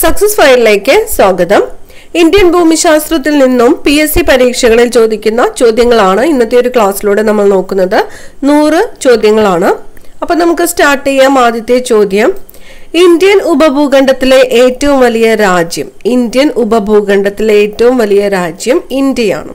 success ഫയലിലേക്ക് സ്വാഗതം Indian ഭൂമിശാസ്ത്രത്തിൽ നിന്നും പി എസ് സി പരീക്ഷകളിൽ ചോദിക്കുന്ന ചോദ്യങ്ങളാണ് ഇന്നത്തെ ഒരു ക്ലാസ്സിലൂടെ നമ്മൾ നോക്കുന്നത് നൂറ് ചോദ്യങ്ങളാണ് അപ്പൊ നമുക്ക് സ്റ്റാർട്ട് ചെയ്യാം ആദ്യത്തെ ചോദ്യം ഇന്ത്യൻ ഉപഭൂഖണ്ഡത്തിലെ ഏറ്റവും വലിയ രാജ്യം ഇന്ത്യൻ ഉപഭൂഖണ്ഡത്തിലെ ഏറ്റവും വലിയ രാജ്യം ഇന്ത്യയാണ്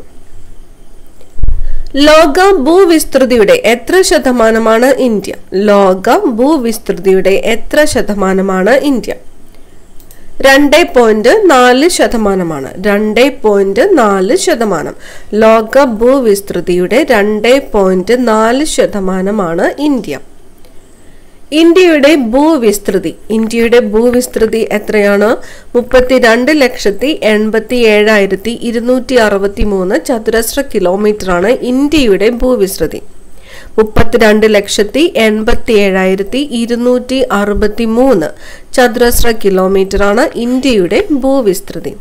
ലോക ഭൂവിസ്തൃതിയുടെ എത്ര ശതമാനമാണ് ഇന്ത്യ ലോക ഭൂവിസ്തൃതിയുടെ എത്ര ശതമാനമാണ് ഇന്ത്യ രണ്ട് പോയിന്റ് നാല് ശതമാനമാണ് രണ്ട് പോയിന്റ് നാല് ശതമാനം ലോക ഭൂവിസ്തൃതിയുടെ രണ്ട് പോയിന്റ് നാല് ശതമാനമാണ് ഇന്ത്യ ഇന്ത്യയുടെ ഭൂവിസ്തൃതി ഇന്ത്യയുടെ ഭൂവിസ്തൃതി എത്രയാണ് മുപ്പത്തിരണ്ട് ലക്ഷത്തി എൺപത്തി ഏഴായിരത്തി ഇരുന്നൂറ്റി അറുപത്തി മൂന്ന് ചതുരശ്ര കിലോമീറ്റർ ആണ് ഇന്ത്യയുടെ ഭൂവിസ്തൃതി മുപ്പത്തിരണ്ട് ലക്ഷത്തി എൺപത്തി ഏഴായിരത്തി ഇരുന്നൂറ്റി അറുപത്തി മൂന്ന് ചതുരശ്ര കിലോമീറ്റർ ആണ് ഇന്ത്യയുടെ ഭൂവിസ്തൃതി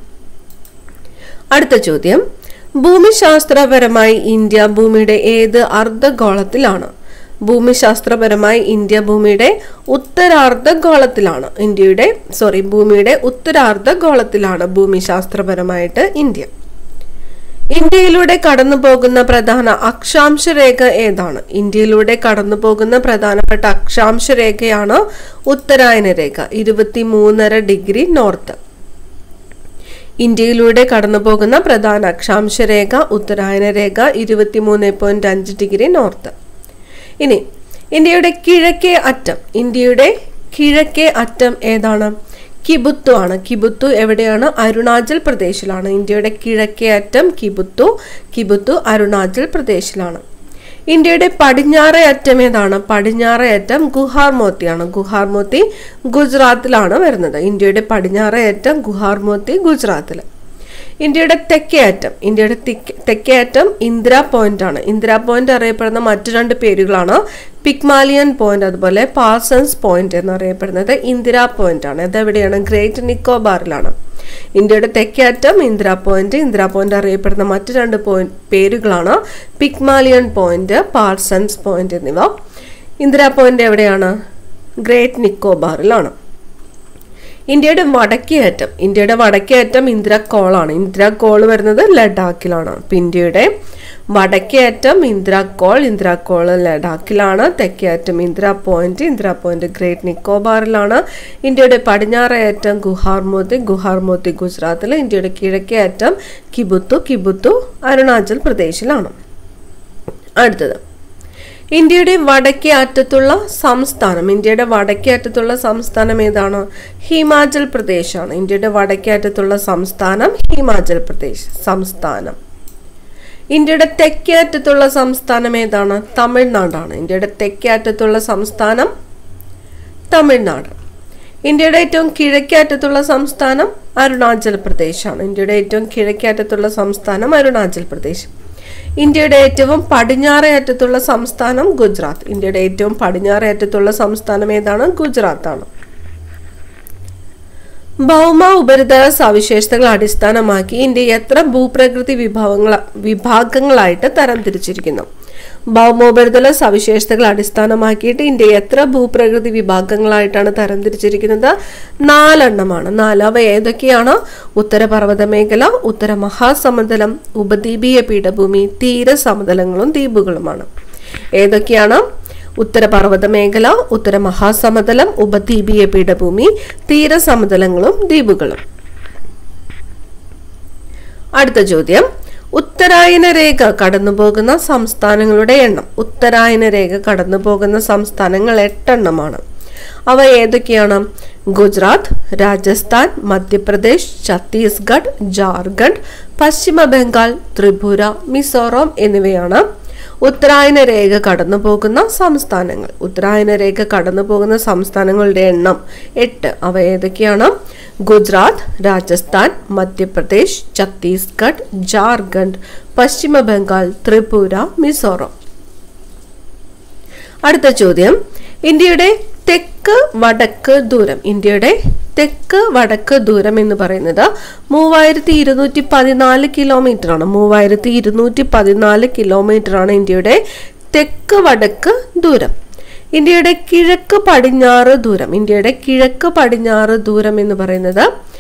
അടുത്ത ചോദ്യം ഭൂമിശാസ്ത്രപരമായി ഇന്ത്യ ഭൂമിയുടെ ഏത് അർദ്ധഗോളത്തിലാണ് ഭൂമിശാസ്ത്രപരമായി ഇന്ത്യ ഭൂമിയുടെ ഉത്തരാർദ്ധഗോളത്തിലാണ് ഇന്ത്യയുടെ സോറി ഭൂമിയുടെ ഉത്തരാർദ്ധഗോളത്തിലാണ് ഭൂമിശാസ്ത്രപരമായിട്ട് ഇന്ത്യ ഇന്ത്യയിലൂടെ കടന്നു പോകുന്ന പ്രധാന അക്ഷാംശ രേഖ ഏതാണ് ഇന്ത്യയിലൂടെ കടന്നു പോകുന്ന പ്രധാനപ്പെട്ട അക്ഷാംശ രേഖയാണ് ഉത്തരായന രേഖ ഇരുപത്തി മൂന്നര ഡിഗ്രി നോർത്ത് ഇന്ത്യയിലൂടെ കടന്നു പോകുന്ന പ്രധാന അക്ഷാംശ രേഖ ഉത്തരായന രേഖ ഇരുപത്തിമൂന്ന് പോയിന്റ് അഞ്ച് ഡിഗ്രി നോർത്ത് ഇനി ഇന്ത്യയുടെ കിഴക്കേ അറ്റം ഇന്ത്യയുടെ കിഴക്കേ അറ്റം ഏതാണ് കിബുത്തു ആണ് കിബുത്തു എവിടെയാണ് അരുണാചൽ പ്രദേശിലാണ് ഇന്ത്യയുടെ കിഴക്കേ അറ്റം കിബുത്തു കിബുത്തു അരുണാചൽ പ്രദേശിലാണ് ഇന്ത്യയുടെ പടിഞ്ഞാറേ അറ്റം ഏതാണ് പടിഞ്ഞാറേ അറ്റം ഗുഹാർമോത്തിയാണ് ഗുഹാർമോത്തി ഗുജറാത്തിലാണ് വരുന്നത് ഇന്ത്യയുടെ പടിഞ്ഞാറേ അറ്റം ഗുഹാർമോത്തി ഗുജറാത്തിൽ ഇന്ത്യയുടെ തെക്കേ അറ്റം ഇന്ത്യയുടെ തെക്കേ അറ്റം ഇന്ദിര പോയിന്റ് ആണ് ഇന്ദിര പോയിന്റ് അറിയപ്പെടുന്ന മറ്റു രണ്ട് പേരുകളാണ് പിക്മാലിയൻ പോയിന്റ് അതുപോലെ പാർസൺസ് പോയിന്റ് എന്നറിയപ്പെടുന്നത് ഇന്ദിര പോയിന്റ് ആണ് ഇതെവിടെയാണ് ഗ്രേറ്റ് നിക്കോബാറിലാണ് ഇന്ത്യയുടെ തെക്കേ അറ്റം ഇന്ദിര പോയിന്റ് ഇന്ദിര പോയിന്റ് അറിയപ്പെടുന്ന മറ്റു രണ്ട് പോയിന്റ് പേരുകളാണ് പിക്മാലിയൻ പോയിന്റ് പാർസൺസ് പോയിന്റ് എന്നിവ ഇന്ദിര പോയിന്റ് എവിടെയാണ് ഗ്രേറ്റ് നിക്കോബാറിലാണ് ഇന്ത്യയുടെ വടക്കേ അറ്റം ഇന്ത്യയുടെ വടക്കേ അറ്റം ഇന്ദിര കോളാണ് ഇന്ദിര കോൾ വരുന്നത് ലഡാക്കിലാണ് അപ്പൊ ഇന്ത്യയുടെ വടക്കേ അറ്റം ഇന്ദിര കോൾ ഇന്ദിര കോൾ ലഡാക്കിലാണ് തെക്കേ അറ്റം Indira point Indira point great നിക്കോബാറിലാണ് ഇന്ത്യയുടെ പടിഞ്ഞാറേ അറ്റം ഗുഹാർമോത്തി ഗുഹാർമോത്തി ഗുജറാത്തിൽ ഇന്ത്യയുടെ കിഴക്കേ അറ്റം കിബുത്തു കിബുത്തു അരുണാചൽ പ്രദേശിലാണ് അടുത്തത് ഇന്ത്യയുടെ വടക്കേ അറ്റത്തുള്ള സംസ്ഥാനം ഇന്ത്യയുടെ വടക്കേ അറ്റത്തുള്ള സംസ്ഥാനം ഏതാണ് ഹിമാചൽ പ്രദേശാണ് ഇന്ത്യയുടെ വടക്കേ അറ്റത്തുള്ള സംസ്ഥാനം ഹിമാചൽ പ്രദേശ് സംസ്ഥാനം ഇന്ത്യയുടെ തെക്കേ അറ്റത്തുള്ള സംസ്ഥാനം ഏതാണ് തമിഴ്നാടാണ് ഇന്ത്യയുടെ തെക്കേ അറ്റത്തുള്ള സംസ്ഥാനം തമിഴ്നാട് ഇന്ത്യയുടെ ഏറ്റവും കിഴക്കേ അറ്റത്തുള്ള സംസ്ഥാനം അരുണാചൽ പ്രദേശാണ് ഇന്ത്യയുടെ ഏറ്റവും കിഴക്കേ അറ്റത്തുള്ള സംസ്ഥാനം അരുണാചൽ പ്രദേശ് ഇന്ത്യയുടെ ഏറ്റവും പടിഞ്ഞാറേ അറ്റത്തുള്ള സംസ്ഥാനം ഗുജറാത്ത് ഇന്ത്യയുടെ ഏറ്റവും പടിഞ്ഞാറേ അറ്റത്തുള്ള സംസ്ഥാനം ഏതാണ് ഗുജറാത്താണ് ഭൗമ ഉപരിതല സവിശേഷതകൾ അടിസ്ഥാനമാക്കി ഇന്ത്യ എത്ര ഭൂപ്രകൃതി വിഭാഗങ്ങൾ വിഭാഗങ്ങളായിട്ട് തരംതിരിച്ചിരിക്കുന്നു ഭൗമോപരിതല സവിശേഷതകൾ അടിസ്ഥാനമാക്കിയിട്ട് ഇന്ത്യ എത്ര ഭൂപ്രകൃതി വിഭാഗങ്ങളായിട്ടാണ് തരംതിരിച്ചിരിക്കുന്നത് നാലെണ്ണമാണ് നാല് അവ ഏതൊക്കെയാണ് ഉത്തരപർവ്വത മേഖല ഉത്തര മഹാസമതലം ഉപദ്വീപീയ പീഠഭൂമി തീരസമതലങ്ങളും ദ്വീപുകളുമാണ് ഏതൊക്കെയാണ് ഉത്തരപർവ്വത മേഖല ഉത്തര മഹാസമതലം ഉപദ്വീപീയ പീഠഭൂമി തീരസമതലങ്ങളും ദ്വീപുകളും അടുത്ത ചോദ്യം ഉത്തരായന രേഖ കടന്നുപോകുന്ന സംസ്ഥാനങ്ങളുടെ എണ്ണം ഉത്തരായന രേഖ കടന്നുപോകുന്ന സംസ്ഥാനങ്ങൾ എട്ടെണ്ണമാണ് അവ ഏതൊക്കെയാണ് ഗുജറാത്ത് രാജസ്ഥാൻ മധ്യപ്രദേശ് ഛത്തീസ്ഗഡ് ജാർഖണ്ഡ് പശ്ചിമ ബംഗാൾ ത്രിപുര മിസോറാം എന്നിവയാണ് ഉത്തരായന രേഖ കടന്നു പോകുന്ന സംസ്ഥാനങ്ങൾ ഉത്തരായന രേഖ കടന്നു പോകുന്ന സംസ്ഥാനങ്ങളുടെ എണ്ണം എട്ട് അവ ഏതൊക്കെയാണ് ഗുജറാത്ത് രാജസ്ഥാൻ മധ്യപ്രദേശ് ഛത്തീസ്ഗഡ് ജാർഖണ്ഡ് പശ്ചിമ ബംഗാൾ ത്രിപുര മിസോറാം അടുത്ത ചോദ്യം ഇന്ത്യയുടെ തെക്ക് വടക്ക് ദൂരം ഇന്ത്യയുടെ തെക്ക് വടക്ക് ദൂരം എന്ന് പറയുന്നത് മൂവായിരത്തി ഇരുന്നൂറ്റി പതിനാല് കിലോമീറ്റർ ആണ് മൂവായിരത്തി ഇരുന്നൂറ്റി പതിനാല് കിലോമീറ്റർ ആണ് ഇന്ത്യയുടെ തെക്ക് വടക്ക് ദൂരം ഇന്ത്യയുടെ കിഴക്ക് പടിഞ്ഞാറ് ദൂരം ഇന്ത്യയുടെ കിഴക്ക് പടിഞ്ഞാറ് ദൂരം എന്ന് പറയുന്നത്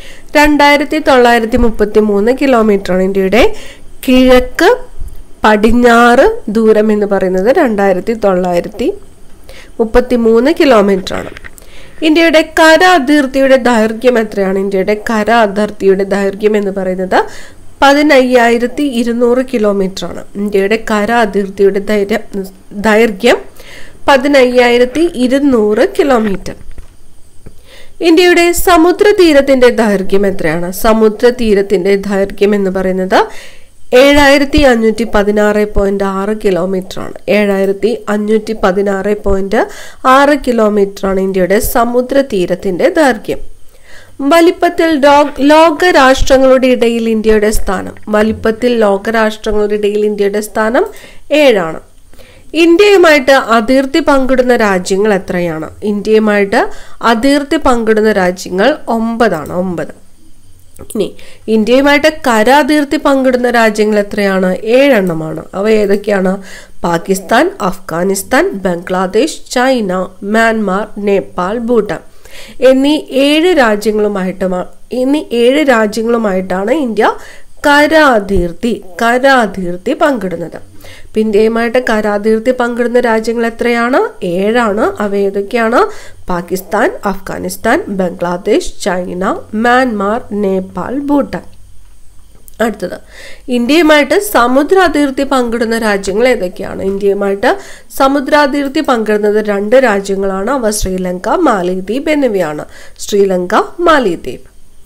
രണ്ടായിരത്തി തൊള്ളായിരത്തി മുപ്പത്തി മൂന്ന് കിലോമീറ്ററാണ് ഇന്ത്യയുടെ കിഴക്ക് പടിഞ്ഞാറ് ദൂരം എന്ന് പറയുന്നത് രണ്ടായിരത്തി തൊള്ളായിരത്തി മുപ്പത്തി മൂന്ന് കിലോമീറ്റർ ആണ് ഇന്ത്യയുടെ കര അതിർത്തിയുടെ ദൈർഘ്യം എത്രയാണ് ഇന്ത്യയുടെ കര അതിർത്തിയുടെ ദൈർഘ്യം എന്ന് പറയുന്നത് പതിനയ്യായിരത്തി ഇരുന്നൂറ് കിലോമീറ്റർ ആണ് ഇന്ത്യയുടെ കര അതിർത്തിയുടെ ധൈര്യ ദൈർഘ്യം പതിനയ്യായിരത്തി ഇരുന്നൂറ് കിലോമീറ്റർ ഇന്ത്യയുടെ സമുദ്രതീരത്തിന്റെ ദൈർഘ്യം എത്രയാണ് സമുദ്രതീരത്തിന്റെ ദൈർഘ്യം എന്ന് പറയുന്നത് ഏഴായിരത്തി അഞ്ഞൂറ്റി പതിനാറ് പോയിന്റ് ആറ് കിലോമീറ്റർ ആണ് ഏഴായിരത്തി അഞ്ഞൂറ്റി പതിനാറ് പോയിന്റ് ആറ് കിലോമീറ്റർ ആണ് ഇന്ത്യയുടെ സമുദ്രതീരത്തിന്റെ ദൈർഘ്യം വലിപ്പത്തിൽ ലോകരാഷ്ട്രങ്ങളുടെ ഇടയിൽ ഇന്ത്യയുടെ സ്ഥാനം വലിപ്പത്തിൽ ലോകരാഷ്ട്രങ്ങളുടെ ഇടയിൽ ഇന്ത്യയുടെ സ്ഥാനം ഏഴാണ് ഇന്ത്യയുമായിട്ട് അതിർത്തി പങ്കിടുന്ന രാജ്യങ്ങൾ എത്രയാണ് ഇന്ത്യയുമായിട്ട് അതിർത്തി പങ്കിടുന്ന രാജ്യങ്ങൾ ഒമ്പതാണ് ഒമ്പത് ഇനി ഇന്ത്യയുമായിട്ട് കര അതിർത്തി പങ്കിടുന്ന രാജ്യങ്ങൾ എത്രയാണ് ഏഴെണ്ണമാണ് അവ ഏതൊക്കെയാണ് പാകിസ്ഥാൻ അഫ്ഗാനിസ്ഥാൻ ബംഗ്ലാദേശ് ചൈന മ്യാൻമാർ നേപ്പാൾ ഭൂട്ടാൻ എന്നീ ഏഴ് രാജ്യങ്ങളുമായിട്ട് എന്നീ ഏഴ് രാജ്യങ്ങളുമായിട്ടാണ് ഇന്ത്യ കര അതിർത്തി കര അതിർത്തി പങ്കിടുന്നത് ഇന്ത്യയുമായിട്ട് കരാതിർത്തി പങ്കിടുന്ന രാജ്യങ്ങൾ എത്രയാണ് ഏഴാണ് അവ ഏതൊക്കെയാണ് പാകിസ്ഥാൻ അഫ്ഗാനിസ്ഥാൻ ബംഗ്ലാദേശ് ചൈന മ്യാൻമാർ നേപ്പാൾ ഭൂട്ടാൻ അടുത്തത് ഇന്ത്യയുമായിട്ട് സമുദ്ര അതിർത്തി പങ്കിടുന്ന രാജ്യങ്ങൾ ഏതൊക്കെയാണ് ഇന്ത്യയുമായിട്ട് സമുദ്രാതിർത്തി പങ്കിടുന്നത് രണ്ട് രാജ്യങ്ങളാണ് അവ ശ്രീലങ്ക മാലിദ്വീപ് എന്നിവയാണ് ശ്രീലങ്ക മാലിദ്വീപ്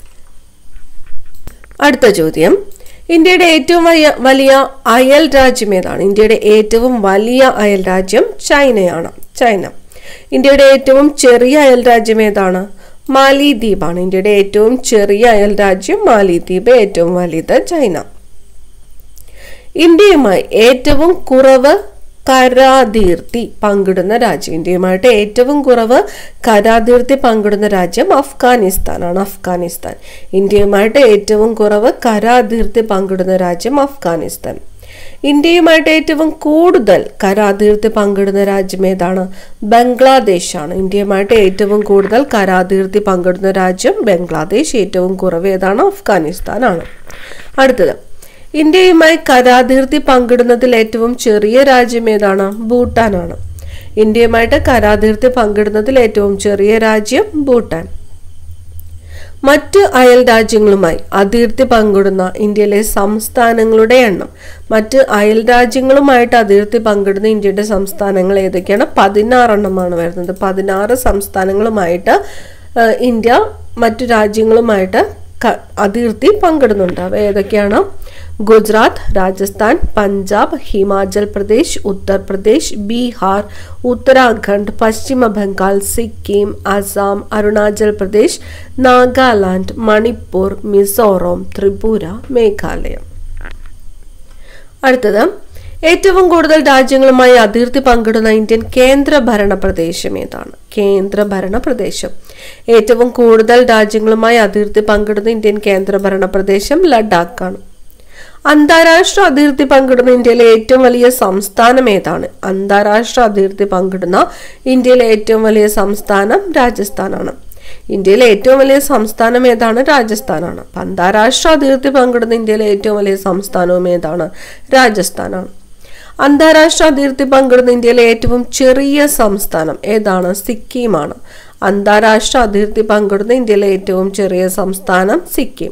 അടുത്ത ചോദ്യം ഇന്ത്യയുടെ ഏറ്റവും വലിയ വലിയ അയൽ രാജ്യം ഏതാണ് ഇന്ത്യയുടെ ഏറ്റവും വലിയ അയൽ രാജ്യം ചൈനയാണ് ചൈന ഇന്ത്യയുടെ ഏറ്റവും ചെറിയ അയൽ രാജ്യം ഏതാണ് മാലിദ്വീപാണ് ഇന്ത്യയുടെ ഏറ്റവും ചെറിയ അയൽ രാജ്യം മാലിദ്വീപ് ഏറ്റവും വലുത് ചൈന ഇന്ത്യയുമായി ഏറ്റവും കുറവ് കരാതിർത്തി പങ്കിടുന്ന രാജ്യം ഇന്ത്യയുമായിട്ട് ഏറ്റവും കുറവ് കരാതിർത്തി പങ്കിടുന്ന രാജ്യം അഫ്ഗാനിസ്ഥാനാണ് അഫ്ഗാനിസ്ഥാൻ ഇന്ത്യയുമായിട്ട് ഏറ്റവും കുറവ് കരാതിർത്തി പങ്കിടുന്ന രാജ്യം അഫ്ഗാനിസ്ഥാൻ ഇന്ത്യയുമായിട്ട് ഏറ്റവും കൂടുതൽ കരാതിർത്തി പങ്കിടുന്ന രാജ്യം ഏതാണ് ബംഗ്ലാദേശാണ് ഇന്ത്യയുമായിട്ട് ഏറ്റവും കൂടുതൽ കരാതിർത്തി പങ്കിടുന്ന രാജ്യം ബംഗ്ലാദേശ് ഏറ്റവും കുറവ് ഏതാണ് അഫ്ഗാനിസ്ഥാനാണ് അടുത്തത് ഇന്ത്യയുമായി കരാതിർത്തി പങ്കിടുന്നതിൽ ഏറ്റവും ചെറിയ രാജ്യം ഏതാണ് ഭൂട്ടാനാണ് ഇന്ത്യയുമായിട്ട് കരാതിർത്തി പങ്കിടുന്നതിൽ ഏറ്റവും ചെറിയ രാജ്യം ഭൂട്ടാൻ മറ്റ് അയൽ രാജ്യങ്ങളുമായി അതിർത്തി പങ്കിടുന്ന ഇന്ത്യയിലെ സംസ്ഥാനങ്ങളുടെ എണ്ണം മറ്റ് അയൽ രാജ്യങ്ങളുമായിട്ട് അതിർത്തി പങ്കിടുന്ന ഇന്ത്യയുടെ സംസ്ഥാനങ്ങൾ ഏതൊക്കെയാണ് പതിനാറെണ്ണമാണ് വരുന്നത് പതിനാറ് സംസ്ഥാനങ്ങളുമായിട്ട് ഇന്ത്യ മറ്റു രാജ്യങ്ങളുമായിട്ട് അതിർത്തി പങ്കിടുന്നുണ്ട് അവ ഏതൊക്കെയാണ് ഗുജറാത്ത് രാജസ്ഥാൻ പഞ്ചാബ് ഹിമാചൽ പ്രദേശ് ഉത്തർപ്രദേശ് ബീഹാർ ഉത്തരാഖണ്ഡ് പശ്ചിമ ബംഗാൾ സിക്കിം അസം അരുണാചൽ പ്രദേശ് നാഗാലാൻഡ് മണിപ്പൂർ മിസോറം ത്രിപുര മേഘാലയ അടുത്തത് ഏറ്റവും കൂടുതൽ രാജ്യങ്ങളുമായി അതിർത്തി പങ്കിടുന്ന ഇന്ത്യൻ കേന്ദ്ര ഭരണ പ്രദേശം ഏതാണ് കേന്ദ്ര ഭരണ പ്രദേശം ഏറ്റവും കൂടുതൽ രാജ്യങ്ങളുമായി അതിർത്തി പങ്കിടുന്ന ഇന്ത്യൻ കേന്ദ്ര ഭരണ പ്രദേശം ലഡാക്കാണ് അന്താരാഷ്ട്ര അതിർത്തി പങ്കിടുന്ന ഇന്ത്യയിലെ ഏറ്റവും വലിയ സംസ്ഥാനം ഏതാണ് അന്താരാഷ്ട്ര അതിർത്തി പങ്കിടുന്ന ഇന്ത്യയിലെ ഏറ്റവും വലിയ സംസ്ഥാനം രാജസ്ഥാനാണ് ഇന്ത്യയിലെ ഏറ്റവും വലിയ സംസ്ഥാനം ഏതാണ് രാജസ്ഥാനാണ് അന്താരാഷ്ട്ര അതിർത്തി പങ്കിടുന്ന ഇന്ത്യയിലെ ഏറ്റവും വലിയ സംസ്ഥാനവും ഏതാണ് രാജസ്ഥാനാണ് അന്താരാഷ്ട്ര അതിർത്തി പങ്കിടുന്ന ഇന്ത്യയിലെ ഏറ്റവും ചെറിയ സംസ്ഥാനം ഏതാണ് സിക്കിമാണ് അന്താരാഷ്ട്ര അതിർത്തി പങ്കിടുന്ന ഇന്ത്യയിലെ ഏറ്റവും ചെറിയ സംസ്ഥാനം സിക്കിം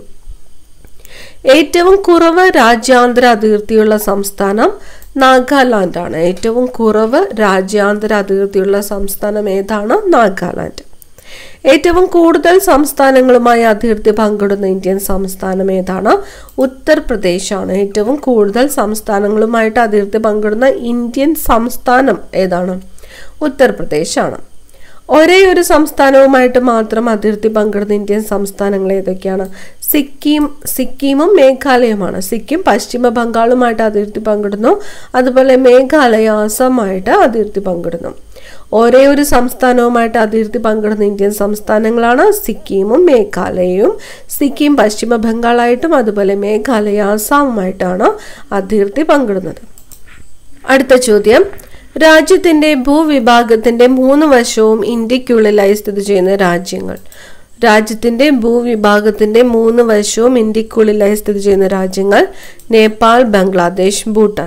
ഏറ്റവും കുറവ് രാജ്യാന്തര അതിർത്തിയുള്ള സംസ്ഥാനം നാഗാലാൻഡ് ആണ് ഏറ്റവും കുറവ് രാജ്യാന്തര അതിർത്തിയുള്ള സംസ്ഥാനം ഏതാണ് നാഗാലാൻഡ് ഏറ്റവും കൂടുതൽ സംസ്ഥാനങ്ങളുമായി അതിർത്തി പങ്കിടുന്ന ഇന്ത്യൻ സംസ്ഥാനം ഏതാണ് ഉത്തർപ്രദേശാണ് ഏറ്റവും കൂടുതൽ സംസ്ഥാനങ്ങളുമായിട്ട് അതിർത്തി പങ്കിടുന്ന ഇന്ത്യൻ സംസ്ഥാനം ഏതാണ് ഉത്തർപ്രദേശാണ് ഒരേ ഒരു സംസ്ഥാനവുമായിട്ട് മാത്രം അതിർത്തി പങ്കിടുന്ന ഇന്ത്യൻ സംസ്ഥാനങ്ങൾ ഏതൊക്കെയാണ് സിക്കിം സിക്കിമും മേഘാലയമാണ് സിക്കിം പശ്ചിമ ബംഗാളുമായിട്ട് അതിർത്തി പങ്കിടുന്നു അതുപോലെ മേഘാലയ ആസാമായിട്ട് അതിർത്തി പങ്കിടുന്നു ഒരേ ഒരു സംസ്ഥാനവുമായിട്ട് അതിർത്തി പങ്കിടുന്ന ഇന്ത്യൻ സംസ്ഥാനങ്ങളാണ് സിക്കിമും മേഘാലയയും സിക്കിം പശ്ചിമ ബംഗാളായിട്ടും അതുപോലെ മേഘാലയ ആസാമുമായിട്ടാണ് അതിർത്തി പങ്കിടുന്നത് അടുത്ത ചോദ്യം രാജ്യത്തിന്റെ ഭൂവിഭാഗത്തിന്റെ മൂന്ന് വശവും ഇന്ത്യക്കുള്ളിലായി സ്ഥിതി ചെയ്യുന്ന രാജ്യങ്ങൾ രാജ്യത്തിന്റെ ഭൂവിഭാഗത്തിന്റെ മൂന്ന് വശവും ഇന്ത്യക്കുള്ളിലായി സ്ഥിതി ചെയ്യുന്ന രാജ്യങ്ങൾ നേപ്പാൾ ബംഗ്ലാദേശ് ഭൂട്ടാൻ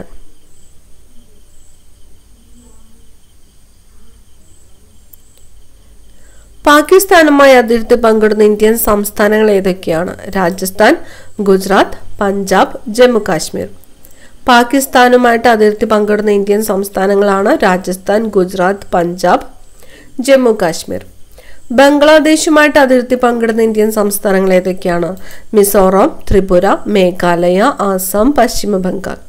പാകിസ്ഥാനുമായി അതിർത്തി പങ്കിടുന്ന ഇന്ത്യൻ സംസ്ഥാനങ്ങൾ ഏതൊക്കെയാണ് രാജസ്ഥാൻ ഗുജറാത്ത് പഞ്ചാബ് ജമ്മു കാശ്മീർ പാകിസ്ഥാനുമായിട്ട് അതിർത്തി പങ്കിടുന്ന ഇന്ത്യൻ സംസ്ഥാനങ്ങളാണ് രാജസ്ഥാൻ ഗുജറാത്ത് പഞ്ചാബ് ജമ്മു കാശ്മീർ ബംഗ്ലാദേശുമായിട്ട് അതിർത്തി പങ്കിടുന്ന ഇന്ത്യൻ സംസ്ഥാനങ്ങൾ ഏതൊക്കെയാണ് മിസോറാം ത്രിപുര മേഘാലയ ആസാം പശ്ചിമ ബംഗാൾ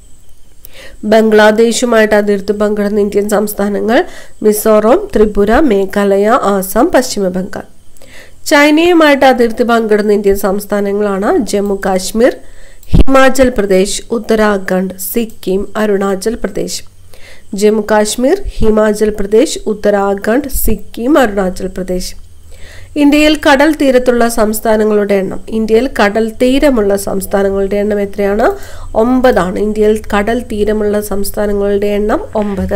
ബംഗ്ലാദേശുമായിട്ട് അതിർത്തി പങ്കിടുന്ന ഇന്ത്യൻ സംസ്ഥാനങ്ങൾ മിസോറാം ത്രിപുര മേഘാലയ ആസാം പശ്ചിമ ബംഗാൾ ചൈനയുമായിട്ട് അതിർത്തി പങ്കിടുന്ന ഇന്ത്യൻ സംസ്ഥാനങ്ങളാണ് ജമ്മു കാശ്മീർ ഹിമാചൽ പ്രദേശ് ഉത്തരാഖണ്ഡ് സിക്കിം അരുണാചൽ പ്രദേശ് ജമ്മു കാശ്മീർ ഹിമാചൽ പ്രദേശ് ഉത്തരാഖണ്ഡ് സിക്കിം അരുണാചൽ പ്രദേശ് ഇന്ത്യയിൽ കടൽ തീരത്തുള്ള സംസ്ഥാനങ്ങളുടെ എണ്ണം ഇന്ത്യയിൽ കടൽ തീരമുള്ള സംസ്ഥാനങ്ങളുടെ എണ്ണം എത്രയാണ് ഒമ്പതാണ് ഇന്ത്യയിൽ കടൽ തീരമുള്ള സംസ്ഥാനങ്ങളുടെ എണ്ണം ഒമ്പത്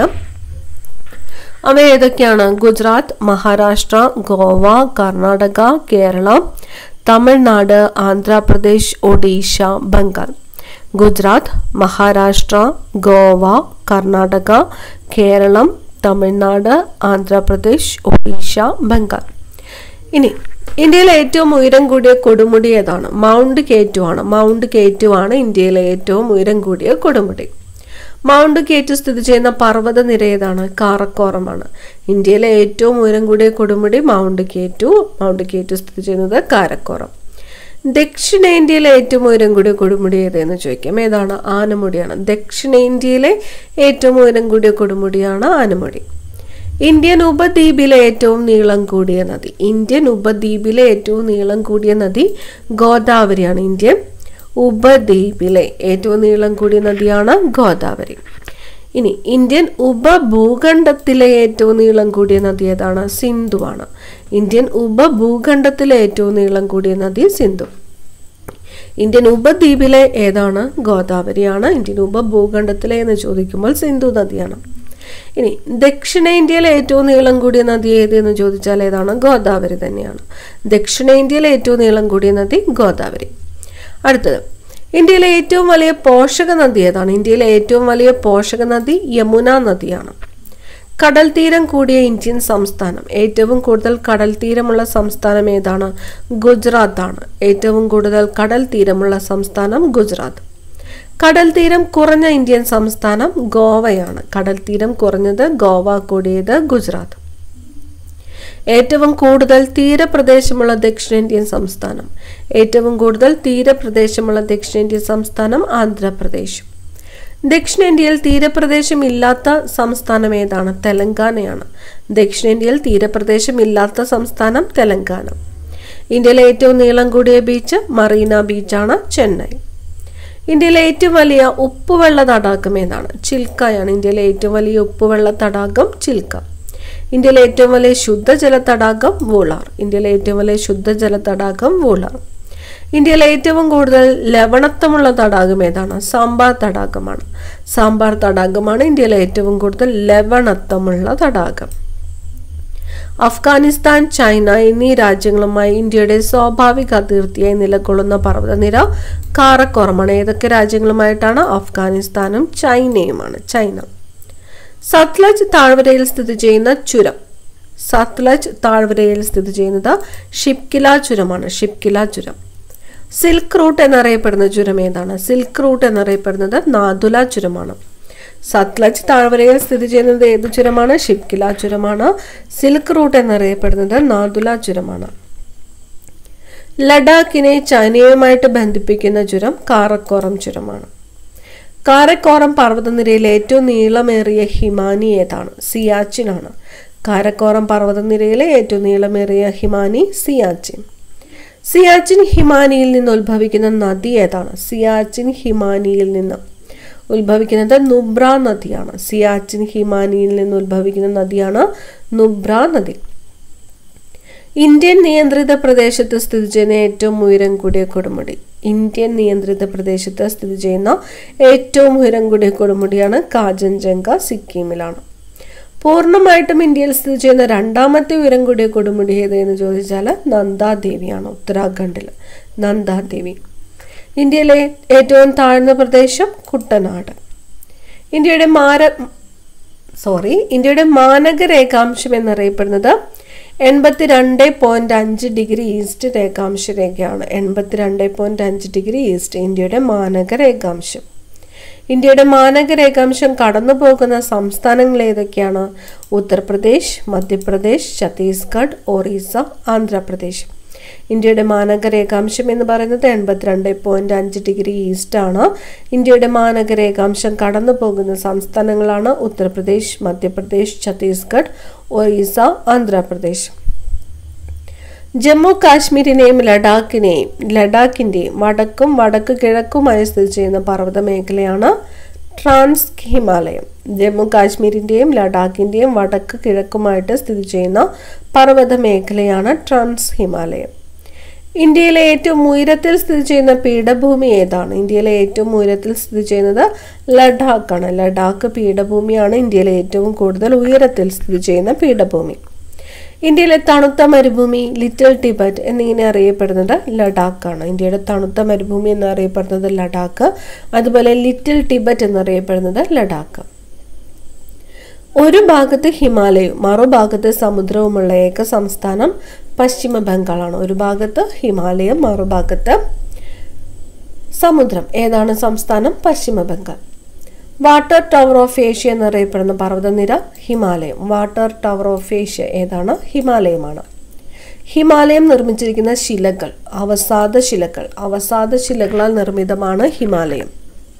അവ ഏതൊക്കെയാണ് ഗുജറാത്ത് മഹാരാഷ്ട്ര ഗോവ കർണാടക കേരളം തമിഴ്നാട് ആന്ധ്രാപ്രദേശ് ഒഡീഷ ബംഗാൾ ഗുജറാത്ത് മഹാരാഷ്ട്ര ഗോവ കർണാടക കേരളം തമിഴ്നാട് ആന്ധ്രാപ്രദേശ് ഒഡീഷ ബംഗാൾ ഇനി ഇന്ത്യയിലെ ഏറ്റവും ഉയരം കൂടിയ കൊടുമുടി ഏതാണ് മൗണ്ട് കേറ്റു ആണ് മൗണ്ട് കേറ്റു ആണ് ഇന്ത്യയിലെ ഏറ്റവും ഉയരം കൂടിയ കൊടുമുടി മൗണ്ട് കേറ്റു സ്ഥിതി ചെയ്യുന്ന പർവ്വത നിര ഏതാണ് കാറക്കോറമാണ് ഇന്ത്യയിലെ ഏറ്റവും ഉയരം കൂടിയ കൊടുമുടി മൗണ്ട് കേറ്റു മൗണ്ട് കേറ്റു സ്ഥിതി ചെയ്യുന്നത് കാരക്കോറം ദക്ഷിണേന്ത്യയിലെ ഏറ്റവും ഉയരം കൂടിയ കൊടുമുടി ഏതെന്ന് ചോദിക്കാം ഏതാണ് ആനമുടിയാണ് ദക്ഷിണേന്ത്യയിലെ ഏറ്റവും ഉയരം കൂടിയ കൊടുമുടിയാണ് ആനമുടി ഇന്ത്യൻ ഉപദ്വീപിലെ ഏറ്റവും നീളം കൂടിയ നദി ഇന്ത്യൻ ഉപദ്വീപിലെ ഏറ്റവും നീളം കൂടിയ നദി ഗോദാവരിയാണ് ഇന്ത്യൻ ഉപദ്വീപിലെ ഏറ്റവും നീളം കൂടിയ നദിയാണ് ഗോദാവരി ഇനി ഇന്ത്യൻ ഉപഭൂഖണ്ഡത്തിലെ ഏറ്റവും നീളം കൂടിയ നദി ഏതാണ് സിന്ധുവാണ് ഇന്ത്യൻ ഉപഭൂഖണ്ഡത്തിലെ ഏറ്റവും നീളം കൂടിയ നദി സിന്ധു ഇന്ത്യൻ ഉപദ്വീപിലെ ഏതാണ് ഗോദാവരിയാണ് ഇന്ത്യൻ ഉപഭൂഖണ്ഡത്തിലെ എന്ന് ചോദിക്കുമ്പോൾ സിന്ധു നദിയാണ് ഇനി ദക്ഷിണേന്ത്യയിലെ ഏറ്റവും നീളം കൂടിയ നദി ഏതെന്ന് ചോദിച്ചാൽ ഏതാണ് ഗോദാവരി തന്നെയാണ് ദക്ഷിണേന്ത്യയിലെ ഏറ്റവും നീളം കൂടിയ നദി ഗോദാവരി അടുത്തത് ഇന്ത്യയിലെ ഏറ്റവും വലിയ പോഷക നദി ഏതാണ് ഇന്ത്യയിലെ ഏറ്റവും വലിയ പോഷക നദി യമുന നദിയാണ് കടൽ തീരം കൂടിയ ഇന്ത്യൻ സംസ്ഥാനം ഏറ്റവും കൂടുതൽ കടൽ തീരമുള്ള സംസ്ഥാനം ഏതാണ് ഗുജറാത്ത് ആണ് ഏറ്റവും കൂടുതൽ കടൽ തീരമുള്ള സംസ്ഥാനം ഗുജറാത്ത് കടൽ തീരം കുറഞ്ഞ ഇന്ത്യൻ സംസ്ഥാനം ഗോവയാണ് കടൽ തീരം കുറഞ്ഞത് ഗോവ കൂടിയത് ഗുജറാത്ത് ഏറ്റവും കൂടുതൽ തീരപ്രദേശമുള്ള ദക്ഷിണേന്ത്യൻ സംസ്ഥാനം ഏറ്റവും കൂടുതൽ തീരപ്രദേശമുള്ള ദക്ഷിണേന്ത്യൻ സംസ്ഥാനം ആന്ധ്രാപ്രദേശ് ദക്ഷിണേന്ത്യയിൽ തീരപ്രദേശം ഇല്ലാത്ത സംസ്ഥാനം ഏതാണ് തെലങ്കാനയാണ് ദക്ഷിണേന്ത്യയിൽ തീരപ്രദേശം ഇല്ലാത്ത സംസ്ഥാനം തെലങ്കാന ഇന്ത്യയിലെ ഏറ്റവും നീളം കൂടിയ ബീച്ച് മറീന ബീച്ചാണ് ചെന്നൈ ഇന്ത്യയിലെ ഏറ്റവും വലിയ ഉപ്പുവെള്ള തടാകം ഏതാണ് ചിൽക്കയാണ് ഇന്ത്യയിലെ ഏറ്റവും വലിയ ഉപ്പുവെള്ള തടാകം ചിൽക്ക ഇന്ത്യയിലെ ഏറ്റവും വലിയ ശുദ്ധജല തടാകം വൂളാർ ഇന്ത്യയിലെ ഏറ്റവും വലിയ ശുദ്ധജല തടാകം വൂളാർ ഇന്ത്യയിലെ ഏറ്റവും കൂടുതൽ ലവണത്വമുള്ള തടാകം ഏതാണ് സാമ്പാർ തടാകമാണ് സാമ്പാർ തടാകമാണ് ഇന്ത്യയിലെ ഏറ്റവും കൂടുതൽ ലവണത്വമുള്ള തടാകം അഫ്ഗാനിസ്ഥാൻ ചൈന എന്നീ രാജ്യങ്ങളുമായി ഇന്ത്യയുടെ സ്വാഭാവിക അതിർത്തിയായി നിലകൊള്ളുന്ന പർവ്വതനിര കാറക്കോറമാണ് ഏതൊക്കെ രാജ്യങ്ങളുമായിട്ടാണ് അഫ്ഗാനിസ്ഥാനും ചൈനയുമാണ് ചൈന സത്ലജ് താഴ്വരയിൽ സ്ഥിതി ചെയ്യുന്ന ചുരം സത്ലജ് താഴ്വരയിൽ സ്ഥിതി ചെയ്യുന്നത് ഷിപ്കില ചുരമാണ് ഷിപ്കില ചുരം സിൽക്ക് റൂട്ട് എന്നറിയപ്പെടുന്ന ചുരം ഏതാണ് സിൽക്ക് റൂട്ട് എന്നറിയപ്പെടുന്നത് നാദുല ചുരമാണ് സത്ലജ് താഴ്വരയിൽ സ്ഥിതി ചെയ്യുന്നത് ഏത് ചുരമാണ് ഷിപ്കില ചുരമാണ് സിൽക്ക് റൂട്ട് എന്നറിയപ്പെടുന്നത് നാദുല ചുരമാണ് ലഡാക്കിനെ ചൈനയുമായിട്ട് ബന്ധിപ്പിക്കുന്ന ചുരം കാറക്കോറം ചുരമാണ് കാരക്കോറം പർവ്വതനിരയിലെ ഏറ്റവും നീളമേറിയ ഹിമാനി ഏതാണ് സിയാച്ചിൻ ആണ് കാരക്കോറം പർവ്വതനിരയിലെ ഏറ്റവും നീളമേറിയ ഹിമാനി സിയാച്ചിൻ സിയാച്ചിൻ ഹിമാനിയിൽ നിന്ന് ഉത്ഭവിക്കുന്ന നദി ഏതാണ് സിയാച്ചിൻ ഹിമാനിയിൽ നിന്ന് ഉത്ഭവിക്കുന്നത് നുബ്ര നദിയാണ് സിയാച്ചിൻ ഹിമാനിയിൽ നിന്ന് ഉത്ഭവിക്കുന്ന നദിയാണ് നുബ്ര നദി ഇന്ത്യൻ നിയന്ത്രിത പ്രദേശത്ത് സ്ഥിതി ചെയ്യുന്ന ഏറ്റവും ഉയരം കൂടിയ കൊടുമുടി ഇന്ത്യൻ നിയന്ത്രിത പ്രദേശത്ത് സ്ഥിതി ചെയ്യുന്ന ഏറ്റവും ഉയരം കൂടിയ കൊടുമുടിയാണ് കാഞ്ചൻജംഗ സിക്കിമിലാണ് പൂർണ്ണമായിട്ടും ഇന്ത്യയിൽ സ്ഥിതി ചെയ്യുന്ന രണ്ടാമത്തെ ഉയരം കൂടിയ കൊടുമുടി ഏത് എന്ന് ചോദിച്ചാൽ നന്ദാദേവിയാണ് ഉത്തരാഖണ്ഡിൽ നന്ദാദേവി ഇന്ത്യയിലെ ഏറ്റവും താഴ്ന്ന പ്രദേശം കുട്ടനാട് ഇന്ത്യയുടെ മാര സോറി ഇന്ത്യയുടെ മാനക രേഖാംശം എന്നറിയപ്പെടുന്നത് എൺപത്തിരണ്ട് പോയിന്റ് അഞ്ച് ഡിഗ്രി ഈസ്റ്റ് രേഖാംശ രേഖയാണ് എൺപത്തിരണ്ട് പോയിന്റ് അഞ്ച് ഡിഗ്രി ഈസ്റ്റ് ഇന്ത്യയുടെ മാനക രേഖാംശം ഇന്ത്യയുടെ മാനക രേഖാംശം കടന്നു പോകുന്ന സംസ്ഥാനങ്ങൾ ഏതൊക്കെയാണ് ഉത്തർപ്രദേശ് മധ്യപ്രദേശ് ഛത്തീസ്ഗഡ് ഒറീസ ആന്ധ്രാപ്രദേശ് ഇന്ത്യയുടെ മാനക രേഖാംശം എന്ന് പറയുന്നത് എൺപത്തിരണ്ട് പോയിന്റ് അഞ്ച് ഡിഗ്രി ഈസ്റ്റ് ആണ് ഇന്ത്യയുടെ മാനക രേഖാംശം കടന്നു പോകുന്ന സംസ്ഥാനങ്ങളാണ് ഉത്തർപ്രദേശ് മധ്യപ്രദേശ് ഛത്തീസ്ഗഡ് ഒറീസ ആന്ധ്രാപ്രദേശ് ജമ്മു കാശ്മീരിനെയും ലഡാക്കിനെയും ലഡാക്കിൻ്റെയും വടക്കും വടക്ക് കിഴക്കുമായി സ്ഥിതി ചെയ്യുന്ന പർവ്വത മേഖലയാണ് ട്രാൻസ് ഹിമാലയം ജമ്മു കാശ്മീരിൻ്റെയും ലഡാക്കിൻ്റെയും വടക്ക് കിഴക്കുമായിട്ട് സ്ഥിതി ചെയ്യുന്ന പർവ്വത മേഖലയാണ് ട്രാൻസ് ഹിമാലയം ഇന്ത്യയിലെ ഏറ്റവും ഉയരത്തിൽ സ്ഥിതി ചെയ്യുന്ന പീഠഭൂമി ഏതാണ് ഇന്ത്യയിലെ ഏറ്റവും ഉയരത്തിൽ സ്ഥിതി ചെയ്യുന്നത് ലഡാക്കാണ് ലഡാക്ക് പീഠഭൂമിയാണ് ഇന്ത്യയിലെ ഏറ്റവും കൂടുതൽ ഉയരത്തിൽ സ്ഥിതി ചെയ്യുന്ന പീഠഭൂമി ഇന്ത്യയിലെ തണുത്ത മരുഭൂമി ലിറ്റിൽ ടിബറ്റ് എന്നിങ്ങനെ അറിയപ്പെടുന്നത് ലഡാക്കാണ് ഇന്ത്യയുടെ തണുത്ത മരുഭൂമി എന്നറിയപ്പെടുന്നത് ലഡാക്ക് അതുപോലെ ലിറ്റിൽ ടിബറ്റ് എന്നറിയപ്പെടുന്നത് ലഡാക്ക് ഒരു ഭാഗത്ത് ഹിമാലയവും മറുഭാഗത്ത് സമുദ്രവുമുള്ള ഏക സംസ്ഥാനം പശ്ചിമ ബംഗാളാണ് ഒരു ഭാഗത്ത് ഹിമാലയം മറുഭാഗത്ത് സമുദ്രം ഏതാണ് സംസ്ഥാനം പശ്ചിമ Bengal water tower of Asia എന്നറിയപ്പെടുന്ന പർവ്വതനിര ഹിമാലയം വാട്ടർ ടവർ ഓഫ് ഏഷ്യ ഏതാണ് ഹിമാലയമാണ് ഹിമാലയം നിർമ്മിച്ചിരിക്കുന്ന ശിലകൾ അവസാദ ശിലകൾ അവസാദ ശിലകളാൽ നിർമ്മിതമാണ് ഹിമാലയം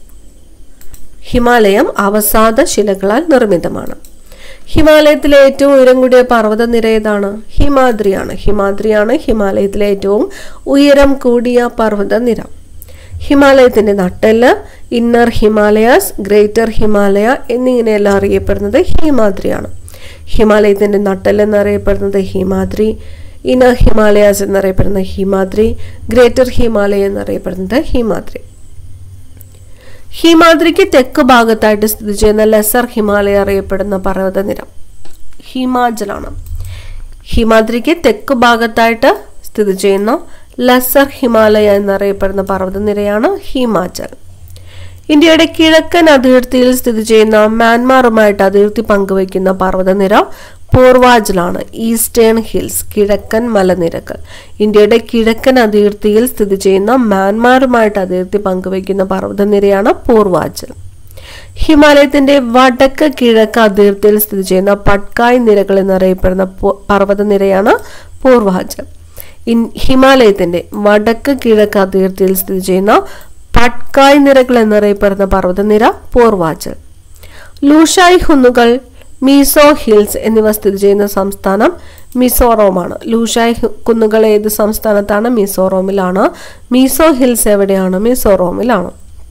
ഹിമാലയം അവസാദ ശിലകളാൽ നിർമ്മിതമാണ് ഹിമാലയത്തിലെ ഏറ്റവും ഉയരം കൂടിയ പർവ്വതനിര ഏതാണ് ഹിമാദ്രിയാണ് ഹിമാദ്രിയാണ് ഹിമാലയത്തിലെ ഏറ്റവും ഉയരം കൂടിയ പർവ്വതനിര ഹിമാലയത്തിന്റെ നട്ടെല്ല് ഇന്നർ ഹിമാലയാസ് ഗ്രേറ്റർ ഹിമാലയ എന്നിങ്ങനെയെല്ലാം അറിയപ്പെടുന്നത് ഹിമാദ്രിയാണ് ഹിമാലയത്തിന്റെ നട്ടെല്ല് എന്നറിയപ്പെടുന്നത് ഹിമാദ്രി ഇന്നർ ഹിമാലയാസ് എന്നറിയപ്പെടുന്ന ഹിമാദ്രി ഗ്രേറ്റർ ഹിമാലയ എന്നറിയപ്പെടുന്നത് ഹിമാദ്രി ഹിമാദ്രിക്ക് തെക്ക് ഭാഗത്തായിട്ട് സ്ഥിതി ചെയ്യുന്ന ലെസർ ഹിമാലയ അറിയപ്പെടുന്ന പർവ്വതനിര ഹിമാചലാണ് ഹിമാദ്രിക്ക് തെക്ക് ഭാഗത്തായിട്ട് സ്ഥിതി ചെയ്യുന്ന ലസർ ഹിമാലയ എന്നറിയപ്പെടുന്ന പർവ്വതനിരയാണ് ഹിമാചൽ ഇന്ത്യയുടെ കിഴക്കൻ അതിർത്തിയിൽ സ്ഥിതി ചെയ്യുന്ന മ്യാൻമാറുമായിട്ട് അതിർത്തി പങ്കുവയ്ക്കുന്ന പർവ്വതനിര പൂർവാചലാണ് ഈസ്റ്റേൺ ഹിൽസ് കിഴക്കൻ മലനിരകൾ ഇന്ത്യയുടെ കിഴക്കൻ അതിർത്തിയിൽ സ്ഥിതി ചെയ്യുന്ന മ്യാൻമാറുമായിട്ട് അതിർത്തി പങ്കുവയ്ക്കുന്ന പർവ്വതനിരയാണ് പൂർവാചൽ ഹിമാലയത്തിന്റെ വടക്ക് കിഴക്ക് അതിർത്തിയിൽ സ്ഥിതി ചെയ്യുന്ന പട്കായ് നിരകൾ എന്നറിയപ്പെടുന്ന പർവ്വതനിരയാണ് പൂർവാചൽ ഇൻ ഹിമാലയത്തിന്റെ വടക്ക് കിഴക്ക് അതിർത്തിയിൽ സ്ഥിതി ചെയ്യുന്ന പട്കായ് നിരകൾ എന്നറിയപ്പെടുന്ന പർവ്വതനിര പൂർവാചൽ ലൂഷായ് കുന്നുകൾ മീസോ ഹിൽസ് എന്നിവ സ്ഥിതി ചെയ്യുന്ന സംസ്ഥാനം മിസോറോമാണ് ലൂഷായ് കുന്നുകൾ ഏത് സംസ്ഥാനത്താണ് മിസോറോമിലാണ് മീസോ ഹിൽസ് എവിടെയാണ് മിസോറോമിലാണ്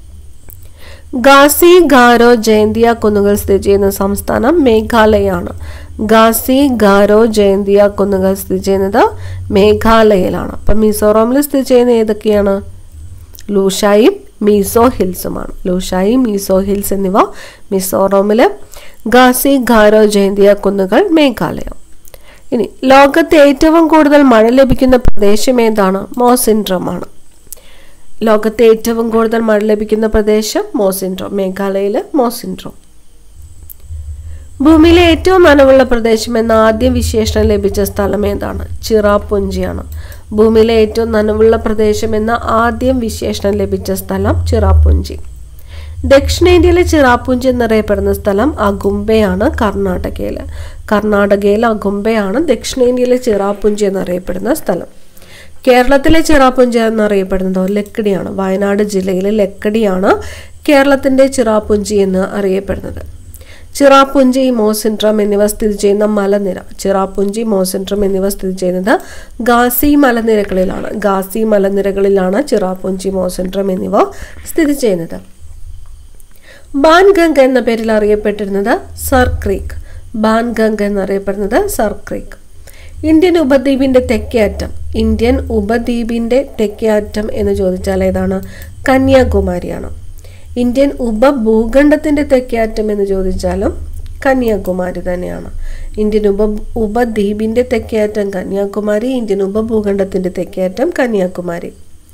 ഗാസി ഗാരോ ജയന്തിയ കുന്നുകൾ സ്ഥിതി ചെയ്യുന്ന സംസ്ഥാനം മേഘാലയാണ് ഗാസി ഗാരോ ജയന്തിയ കുന്നുകൾ സ്ഥിതി ചെയ്യുന്നത് മേഘാലയയിലാണ് അപ്പം മിസോറോമിൽ സ്ഥിതി ചെയ്യുന്ന ഏതൊക്കെയാണ് ലൂഷായും മീസോ ഹിൽസുമാണ് ലൂഷായി മീസോ ഹിൽസ് എന്നിവ മിസോറോമില് ഗാസി ഗാരോ ജയന്തിയ കുന്നുകൾ മേഘാലയം ഇനി ലോകത്തെ ഏറ്റവും കൂടുതൽ മഴ ലഭിക്കുന്ന പ്രദേശം ഏതാണ് മോസിൻഡ്രമാണ് ലോകത്തെ ഏറ്റവും കൂടുതൽ മഴ ലഭിക്കുന്ന പ്രദേശം മോസിൻഡ്രോം മേഘാലയയിലെ മോസിൻഡ്രോം ഭൂമിയിലെ ഏറ്റവും നനവുള്ള പ്രദേശം എന്ന ആദ്യ വിശേഷണം ലഭിച്ച സ്ഥലം ഏതാണ് ചിറാപുഞ്ചിയാണ് ഭൂമിയിലെ ഏറ്റവും നനവുള്ള പ്രദേശം എന്ന ആദ്യം വിശേഷണം ലഭിച്ച സ്ഥലം ചിറാപുഞ്ചി ദക്ഷിണേന്ത്യയിലെ ചിറാപുഞ്ചി എന്നറിയപ്പെടുന്ന സ്ഥലം അഗുംബയാണ് കർണാടകയിൽ കർണാടകയിലെ അഗുംബയാണ് ദക്ഷിണേന്ത്യയിലെ ചിറാപുഞ്ചി എന്നറിയപ്പെടുന്ന സ്ഥലം കേരളത്തിലെ ചിറാപുഞ്ചി എന്നറിയപ്പെടുന്നതോ ലക്കിടിയാണ് വയനാട് ജില്ലയിലെ ലക്കിടിയാണ് കേരളത്തിന്റെ ചിറാപുഞ്ചി എന്ന് അറിയപ്പെടുന്നത് ചിറാപുഞ്ചി മോസിൻട്രം എന്നിവ സ്ഥിതി ചെയ്യുന്ന മലനിര ചിറാപുഞ്ചി മോസിൻട്രം എന്നിവ സ്ഥിതി ചെയ്യുന്നത് ഗാസി മലനിരകളിലാണ് ഗാസി മലനിരകളിലാണ് ചിറാപുഞ്ചി മോസിൻട്രം എന്നിവ സ്ഥിതി ചെയ്യുന്നത് ബാൻഗംഗ് എന്ന പേരിൽ അറിയപ്പെട്ടിരുന്നത് സർ ക്രീക്ക് ബാൻഗംഗ് എന്നറിയപ്പെടുന്നത് സർ ക്രീക്ക് ഇന്ത്യൻ ഉപദ്വീപിന്റെ തെക്കേ അറ്റം ഇന്ത്യൻ ഉപദ്വീപിന്റെ തെക്കേ അറ്റം എന്ന് ചോദിച്ചാൽ ഏതാണ് കന്യാകുമാരിയാണ് ഇന്ത്യൻ ഉപഭൂഖണ്ഡത്തിന്റെ തെക്കേ അറ്റം എന്ന് ചോദിച്ചാലും കന്യാകുമാരി തന്നെയാണ് ഇന്ത്യൻ ഉപ ഉപദ്വീപിൻ്റെ തെക്കേയറ്റം കന്യാകുമാരി ഇന്ത്യൻ ഉപഭൂഖണ്ഡത്തിൻ്റെ തെക്കേയറ്റം കന്യാകുമാരി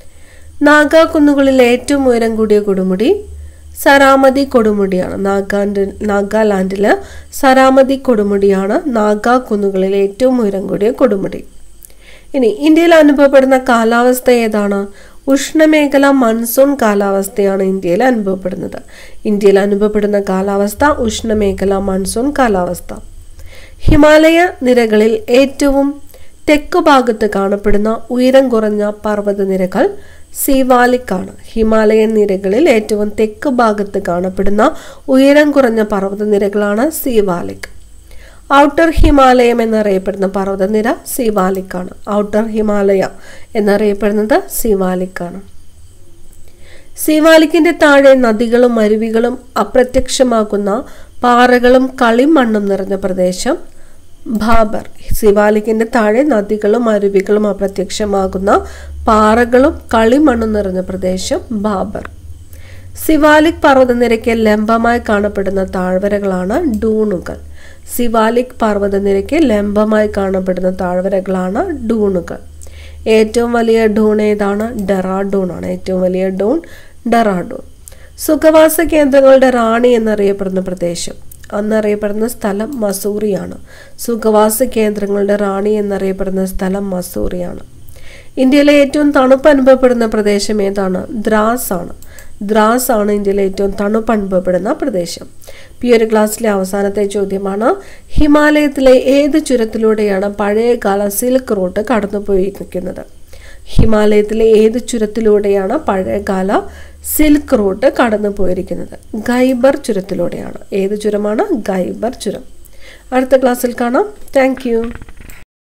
നാഗാ കുന്നുകളിൽ ഏറ്റവും ഉയരം കൂടിയ കൊടുമുടി സരാമതി കൊടുമുടിയാണ് നാഗാണ്ട് നാഗാലാൻഡിൽ സരാമതി കൊടുമുടിയാണ് നാഗാ കുന്നുകളിൽ ഏറ്റവും ഉയരം കൂടിയ കൊടുമുടി ഇനി ഇന്ത്യയിൽ അനുഭവപ്പെടുന്ന കാലാവസ്ഥ ഏതാണ് ഉഷ്ണമേഖല മൺസൂൺ കാലാവസ്ഥയാണ് ഇന്ത്യയിൽ അനുഭവപ്പെടുന്നത് ഇന്ത്യയിൽ അനുഭവപ്പെടുന്ന കാലാവസ്ഥ ഉഷ്ണമേഖല മൺസൂൺ കാലാവസ്ഥ ഹിമാലയ നിരകളിൽ ഏറ്റവും തെക്കു ഭാഗത്ത് കാണപ്പെടുന്ന ഉയരം കുറഞ്ഞ പർവ്വതനിരകൾ സിവാലിക്കാണ് ഹിമാലയൻ നിരകളിൽ ഏറ്റവും തെക്ക് ഭാഗത്ത് കാണപ്പെടുന്ന ഉയരം കുറഞ്ഞ പർവ്വതനിരകളാണ് സിവാലിക് ഔട്ടർ ഹിമാലയം എന്നറിയപ്പെടുന്ന പർവ്വതനിര സിവാലിക്കാണ് ഔട്ടർ ഹിമാലയ എന്നറിയപ്പെടുന്നത് സിവാലിക്കാണ് സിവാലിക്കിന്റെ താഴെ നദികളും അരുവികളും അപ്രത്യക്ഷമാകുന്ന പാറകളും കളിമണ്ണും നിറഞ്ഞ പ്രദേശം ഭാബർ സിവാലിക്കിന്റെ താഴെ നദികളും അരുവികളും അപ്രത്യക്ഷമാകുന്ന പാറകളും കളിമണ്ണും നിറഞ്ഞ പ്രദേശം ബാബർ സിവാലിക് പർവ്വതനിരയ്ക്ക് ലംബമായി കാണപ്പെടുന്ന താഴ്വരകളാണ് ഡൂണുകൾ സിവാലിക് പർവ്വതനിരയ്ക്ക് ലംബമായി കാണപ്പെടുന്ന താഴ്വരകളാണ് ഡൂണുകൾ ഏറ്റവും വലിയ ഡൂൺ ഏതാണ് ഡെറാഡൂൺ ആണ് ഏറ്റവും വലിയ ഡൂൺ ഡെറാഡൂൺ സുഖവാസ കേന്ദ്രങ്ങളുടെ റാണി എന്നറിയപ്പെടുന്ന പ്രദേശം അന്നറിയപ്പെടുന്ന സ്ഥലം മസൂറിയാണ് സുഖവാസ കേന്ദ്രങ്ങളുടെ റാണി എന്നറിയപ്പെടുന്ന സ്ഥലം മസൂറിയാണ് ഇന്ത്യയിലെ ഏറ്റവും തണുപ്പ് അനുഭവപ്പെടുന്ന പ്രദേശം ഏതാണ് ദ്രാസ് ആണ് ദ്രാസ് ആണ് ഇന്ത്യയിലെ ഏറ്റവും തണുപ്പ് അനുഭവപ്പെടുന്ന പ്രദേശം ഈ ഒരു ക്ലാസ്സിലെ അവസാനത്തെ ചോദ്യമാണ് ഹിമാലയത്തിലെ ഏത് ചുരത്തിലൂടെയാണ് പഴയകാല സിൽക്ക് റൂട്ട് കടന്നുപോയിരിക്കുന്നത് ഹിമാലയത്തിലെ ഏത് ചുരത്തിലൂടെയാണ് പഴയകാല സിൽക്ക് റൂട്ട് കടന്നു പോയിരിക്കുന്നത് ഗൈബർ ചുരത്തിലൂടെയാണ് ഏത് ചുരമാണ് ഗൈബർ ചുരം അടുത്ത ക്ലാസ്സിൽ കാണാം താങ്ക്